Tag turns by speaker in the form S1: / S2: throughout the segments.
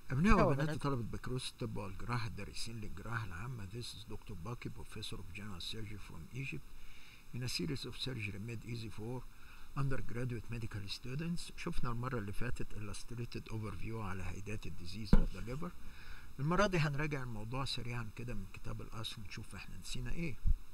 S1: أبناء وبنات طلبة بكالوريوس الطب والجراحة الدارسين للجراحة العامة This is Dr. Baki, Professor of General Surgery from Egypt in a series of surgery made easy for undergraduate medical students شفنا المرة اللي فاتت illustrated overview على هيدات الديزيز of the liver المرة دي هنراجع الموضوع سريعا كده من كتاب القصر ونشوف احنا نسينا ايه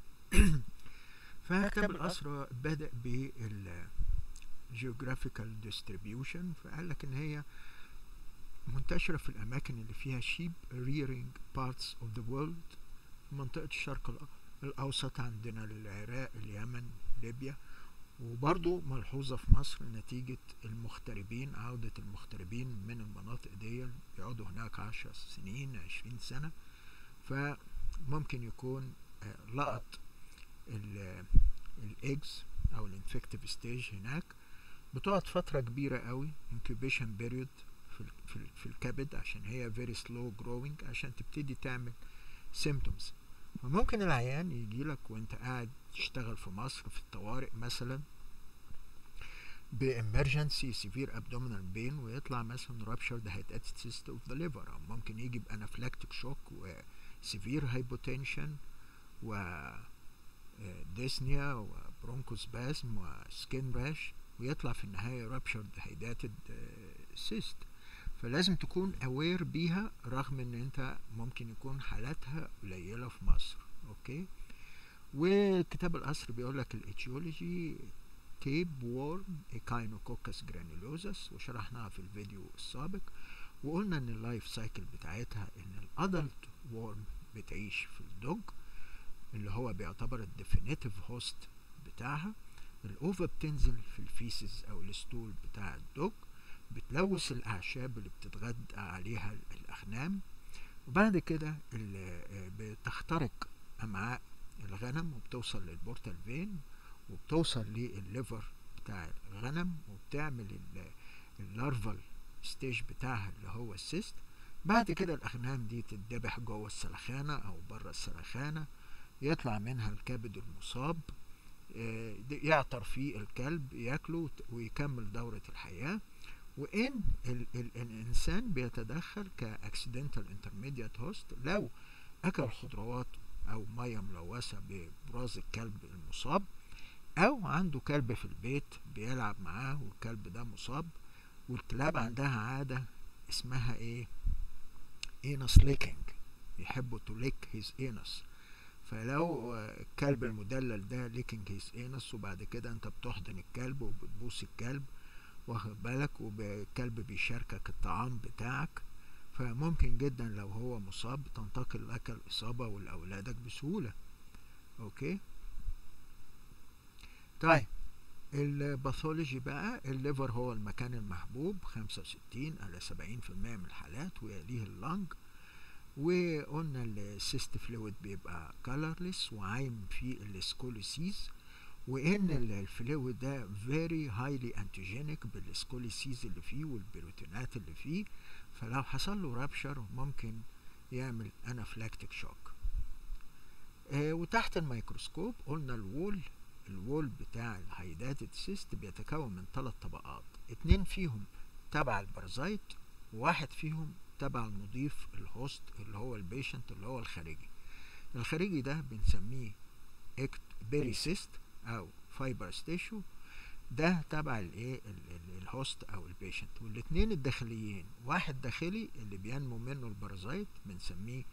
S1: فكتاب القصر بدأ بال geographical distribution فقال لك ان هي منتشرة في الأماكن اللي فيها sheep rearing parts of the world منطقة الشرق الأوسط عندنا العراق اليمن ليبيا وبرضو ملحوظة في مصر نتيجة المغتربين عودة المغتربين من المناطق دي يقعدوا هناك عشر سنين عشرين سنة فممكن يكون لقط الايجز او الانفكتيف ستيج هناك بتقعد فترة كبيرة قوي incubation period في, في, في الكبد عشان هي very slow growing عشان تبتدي تعمل symptoms فممكن العيان يجي لك وانت قاعد تشتغل في مصر في الطوارئ مثلا بامرجنسي سيفير ابدومينال بين ويطلع مثلا ruptured hydatid cyst of the liver او ممكن يجي بانافلاكتيك شوك وسيفير هايبوتنشن و ديسنيا وبرونكوسباسم وسكين راش ويطلع في النهاية ruptured hydatid cyst فلازم تكون اوير بيها رغم ان انت ممكن يكون حالاتها قليلة في مصر اوكي وكتاب القصر بيقول لك الاتيولوجي تيب وورم ايكاينوكوكس جرانيلوزس وشرحناها في الفيديو السابق وقلنا ان اللايف سايكل بتاعتها ان الادلت وورم بتعيش في الدوج اللي هو بيعتبر الديفينيتيف هوست بتاعها الاوفا بتنزل في الفيسز او الستول بتاع الدوج بتلوث الاعشاب اللي بتتغذى عليها الاغنام وبعد كده بتخترق امعاء الغنم وبتوصل للبورتال فين وبتوصل للليفر بتاع الغنم وبتعمل اللارفال ستيج بتاعها اللي هو السيست بعد كده الاغنام دي تتذبح جوه السلخانه او بره السلخانه يطلع منها الكبد المصاب يعطر فيه الكلب ياكله ويكمل دورة الحياة وإن ال ال الإنسان بيتدخل كأكسيدنتال انترميديات هوست لو أكل خضروات أو مية ملوثة ببراز الكلب المصاب أو عنده كلب في البيت بيلعب معاه والكلب ده مصاب والكلاب عندها عادة اسمها إيه؟ إينس ليكينج يحبوا تو ليك هيز إينس فلو الكلب المدلل ده ليكينج هيز إينس وبعد كده أنت بتحضن الكلب وبتبوس الكلب واخد بالك والكلب بيشاركك الطعام بتاعك فممكن جدا لو هو مصاب تنتقل لك الإصابة ولأولادك بسهولة أوكي طيب الباثولوجي بقى الليفر هو المكان المحبوب 65 على 70% من الحالات ويليه اللنج وقلنا السيست فلويد بيبقى كالرلس وعايم في السكوليسيز وان الفلويد ده فيري هايلي انتيجينيك بالسكوليسيز اللي فيه والبروتينات اللي فيه فلو حصل له رابشر ممكن يعمل انافلاكتيك شوك آه وتحت الميكروسكوب قلنا الوول الوول بتاع الهيداتد سيست بيتكون من ثلاث طبقات اتنين فيهم تبع البرازيت وواحد فيهم تبع المضيف الهوست اللي هو البيشنت اللي هو الخارجي الخارجي ده بنسميه بيريسيست او فايبرس تيشو ده تبع الايه الهوست او البيشنت والاثنين الداخليين واحد داخلي اللي بينمو منه البرازيت بنسميه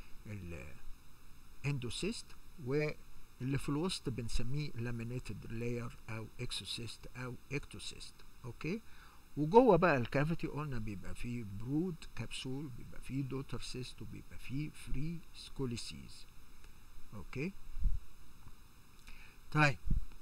S1: الاندوسيست واللي في الوسط بنسميه لامينيتد لاير او اكسوسيست او اكتوسيست اوكي وجوه بقى الكافيتي قلنا بيبقى فيه برود كبسول بيبقى فيه دوتر سيست وبيبقى فيه فري سكوليسيز اوكي طيب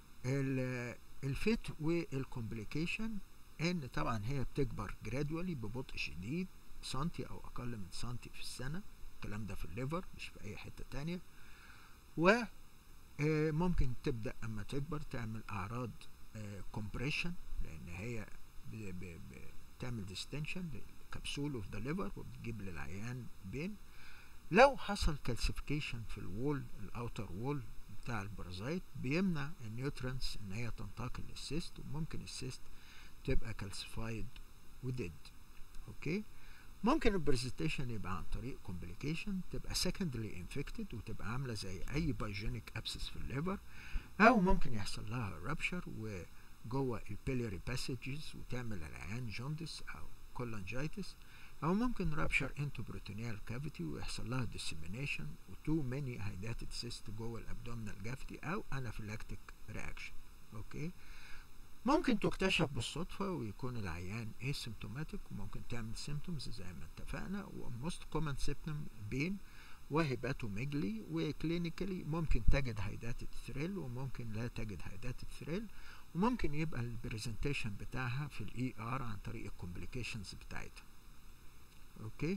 S1: الفيت والكومبليكيشن ان طبعا هي بتكبر جرادولي ببطء شديد سنتي او اقل من سنتي في السنة الكلام ده في الليفر مش في اي حتة تانية و ممكن تبدأ اما تكبر تعمل اعراض كومبريشن لان هي بتعمل ديستنشن للكبسول اوف ذا ليفر وبتجيب للعيان بين لو حصل كالسيفيكيشن في الوول الاوتر وول بتاع البرازيت بيمنع النيوترنس ان هي تنتقل للسيست وممكن السيست تبقى كالسيفايد وديد اوكي ممكن البرزنتيشن يبقى عن طريق كومبليكيشن تبقى secondary infected وتبقى عامله زي اي بايجينيك ابسس في الليفر او ممكن يحصل لها رابشر وجوه البيلياري باسجز وتعمل العيان جوندس او كولانجيتس او ممكن رابشر انتو بروتونيال كافيتي ويحصل لها dissemination وتو ماني هيداتد سيست جوه الابدومينال كافيتي او انافيلاكتيك رياكشن اوكي ممكن تكتشف بالصدفة ويكون العيان asymptomatic وممكن تعمل symptoms زي ما اتفقنا وموست كومن symptom بين وهيباتوميجلي وكلينيكالي ممكن تجد هيداتد ثريل وممكن لا تجد هيداتد ثريل وممكن يبقى البرزنتيشن بتاعها في الاي ار عن طريق الكومبليكيشنز بتاعتها اوكي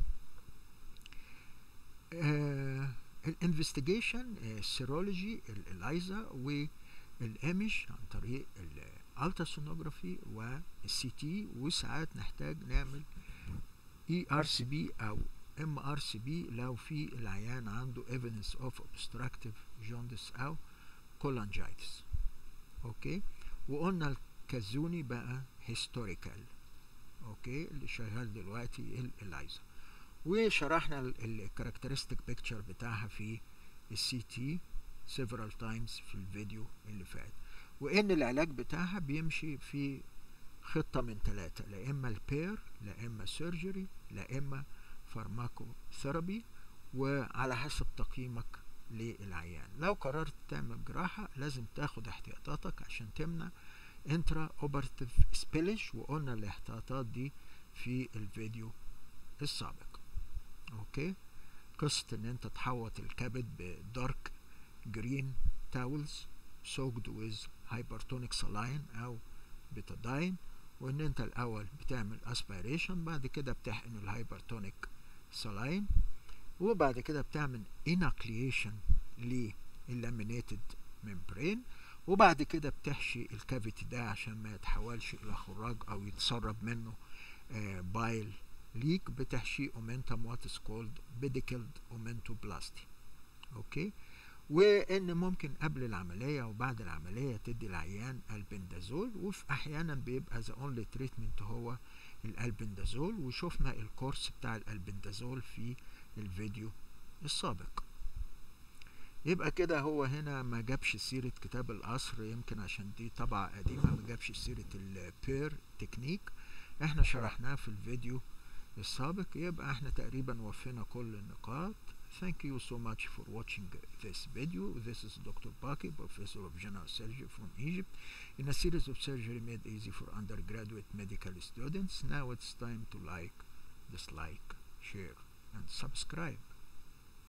S1: آه الانفستيجيشن السيرولوجي الايزا والايمج عن طريق الالتراسونوجرافي والسي تي وساعات نحتاج نعمل اي ار سي بي او ام ار سي بي لو في العيان عنده evidence of obstructive jaundice او cholangitis اوكي وقلنا الكازوني بقى هيستوريكال اوكي اللي شغال دلوقتي الايزا وشرحنا الكاركترستيك بيكتشر بتاعها في السي تي several times في الفيديو اللي فات وان العلاج بتاعها بيمشي في خطة من ثلاثة لا اما البير لا اما سيرجري لا اما فارماكو ثيرابي وعلى حسب تقييمك للعيان لو قررت تعمل جراحة لازم تاخد احتياطاتك عشان تمنع انترا اوبرتيف سبيلج وقلنا الاحتياطات دي في الفيديو السابق اوكي قصة ان انت تحوط الكبد بدارك جرين تاولز soaked with hypertonic saline او بتادين وان انت الاول بتعمل اسبيريشن بعد كده بتحقن الهايبرتونيك سلاين وبعد كده بتعمل اناكليشن لللامينيتد ممبرين وبعد كده بتحشي الكافيتي ده عشان ما يتحولش الى خراج او يتسرب منه آه بايل ليك بتحشيه اومنتم واتس كولد بيديكلد اومنتوبلاستي اوكي وان ممكن قبل العمليه وبعد العمليه تدي العيان البندازول وفي احيانا بيبقى ذا اونلي تريتمنت هو الالبندازول وشفنا الكورس بتاع الالبندازول في الفيديو السابق يبقى كده هو هنا ما جابش سيرة كتاب القصر يمكن عشان دي طبعة قديمة ما جابش سيرة البير تكنيك احنا شرحناه في الفيديو السابق يبقى احنا تقريبا وفينا كل النقاط Thank you so much for watching this video. This is Dr. Baki, Professor of General Surgery from Egypt, in a series of surgery made easy for undergraduate medical students. Now it's time to like, dislike, share, and subscribe.